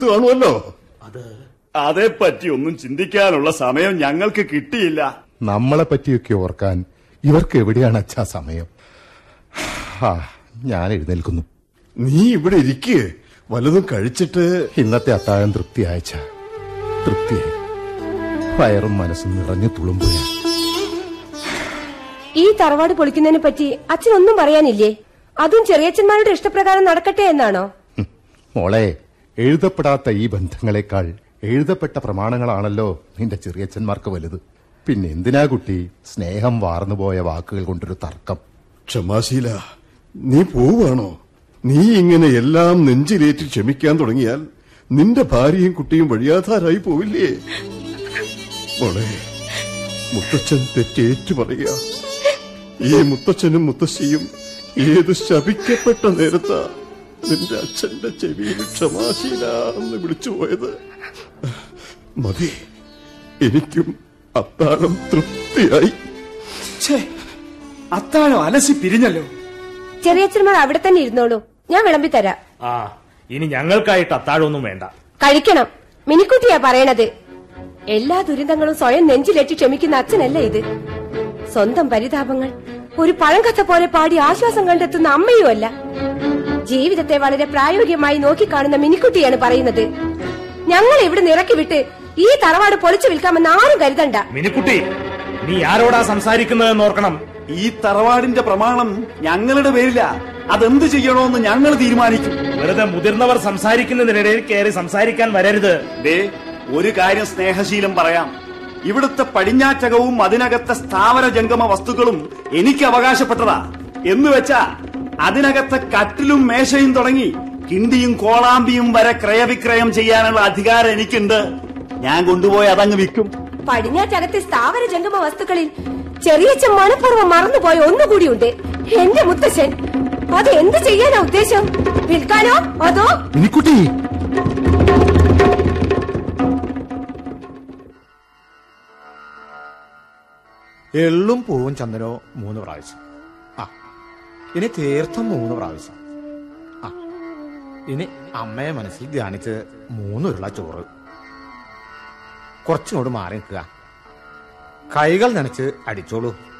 കാണുമല്ലോ അതേപ്പറ്റി ഒന്നും ചിന്തിക്കാനുള്ള സമയം ഞങ്ങൾക്ക് കിട്ടിയില്ല നമ്മളെ പറ്റിയൊക്കെ ഓർക്കാൻ ഇവർക്ക് എവിടെയാണ് അച്ഛാ സമയം ആ ഞാൻ എഴുന്നേൽക്കുന്നു നീ ഇവിടെ ഇരിക്കേ വല്ലതും കഴിച്ചിട്ട് ഇന്നത്തെ അത്താഴം തൃപ്തിയായച്ച തൃപ്തിയായി വയറും മനസ്സും നിറഞ്ഞു തുളുമ്പുക ഈ തറവാട് പൊളിക്കുന്നതിനെ പറ്റി അച്ഛനൊന്നും പറയാനില്ലേ അതും ചെറിയച്ഛന്മാരുടെ ഇഷ്ടപ്രകാരം നടക്കട്ടെ എന്നാണോ മോളെ എഴുതപ്പെടാത്ത ഈ ബന്ധങ്ങളെക്കാൾ എഴുതപ്പെട്ട പ്രമാണങ്ങളാണല്ലോ നിന്റെ ചെറിയച്ഛന്മാർക്ക് വലുത് പിന്നെ എന്തിനാ കുട്ടി സ്നേഹം വാർന്നുപോയ വാക്കുകൾ കൊണ്ടൊരു തർക്കം ക്ഷമാശീല നീ പോവാണോ നീ ഇങ്ങനെ എല്ലാം നെഞ്ചിലേറ്റി ക്ഷമിക്കാൻ തുടങ്ങിയാൽ നിന്റെ ഭാര്യയും കുട്ടിയും വഴിയാധാരായി പോവില്ലേ മോളെ മുത്തച്ഛൻ തെറ്റേറ്റു പറയുക ഈ മുത്തച്ഛനും മുത്തശ്ശിയും ഏത് ശപിക്കപ്പെട്ട നേരത്താ നിന്റെ അച്ഛന്റെ ചെവിയിൽ ക്ഷമാശീല എന്ന് വിളിച്ചു പോയത് മതി എനിക്കും അത്താഴം തൃപ്തിയായി അത്താഴം അലസി പിരിഞ്ഞല്ലോ ചെറിയച്ഛന്മാർ അവിടെ തന്നെ ഇരുന്നോളൂ ഞാൻ വിളമ്പി തരാം ആ ഇനി ഞങ്ങൾക്കായിട്ട് അത്താഴമൊന്നും വേണ്ട കഴിക്കണം മിനിക്കുട്ടിയാ പറയണത് എല്ലാ ദുരിതങ്ങളും സ്വയം നെഞ്ചിലേറ്റി ക്ഷമിക്കുന്ന അച്ഛനല്ല ഇത് സ്വന്തം പരിതാപങ്ങൾ ഒരു പഴങ്കഥ പോലെ പാടി ആശ്വാസം കണ്ടെത്തുന്ന അമ്മയുമല്ല ജീവിതത്തെ വളരെ പ്രായോഗികമായി നോക്കിക്കാണുന്ന മിനിക്കുട്ടിയാണ് പറയുന്നത് ഞങ്ങൾ ഇവിടെ ഇറക്കി വിട്ട് ഈ തറവാട് പൊളിച്ചു വിൽക്കാമെന്ന് ആരും കരുതണ്ട മിനിക്കുട്ടി നീ ആരോടാ സംസാരിക്കുന്നതെന്ന് ഓർക്കണം ഈ തറവാടിന്റെ പ്രമാണം ഞങ്ങളുടെ പേരില അതെന്ത് ചെയ്യണോന്ന് ഞങ്ങൾ തീരുമാനിക്കും വെറുതെ മുതിർന്നവർ സംസാരിക്കുന്നതിനിടയിൽ കയറി സംസാരിക്കാൻ വരരുത് ദേ ഒരു കാര്യം സ്നേഹശീലം പറയാം ഇവിടുത്തെ പടിഞ്ഞാറ്റകവും അതിനകത്തെ സ്ഥാവര ജംഗമ വസ്തുക്കളും എനിക്ക് അവകാശപ്പെട്ടതാ എന്ന് വെച്ചാ അതിനകത്തെ കട്ടിലും മേശയും തുടങ്ങി കിണ്ടിയും കോളാമ്പിയും വരെ ക്രയവിക്രയം ചെയ്യാനുള്ള അധികാരം എനിക്കുണ്ട് ഞാൻ കൊണ്ടുപോയി അതങ്ങ് വിൽക്കും പടിഞ്ഞാറ്റകത്തെ സ്ഥാവര ജംഗമ വസ്തുക്കളിൽ ചെറിയച്ഛൻ മനഃപൂർവ്വം മറന്നുപോയ ഒന്നുകൂടിയുണ്ട് എന്റെ മുത്തശ്ശൻ അത് എന്ത് ചെയ്യാനാ ഉദ്ദേശം വിൽക്കാനോ അതോ മിനിക്കുട്ടി എള്ളും പൂവും ചന്ദനോ മൂന്ന് പ്രാവശ്യം ആ ഇനി തീർത്ഥം മൂന്ന് പ്രാവശ്യം ആ ഇനി അമ്മയെ മനസ്സിൽ ധ്യാനിച്ച് മൂന്നുരുള ചോറ് കുറച്ചിങ്ങോട്ട് മാറി നിൽക്കുക കൈകൾ നനച്ച് അടിച്ചോളൂ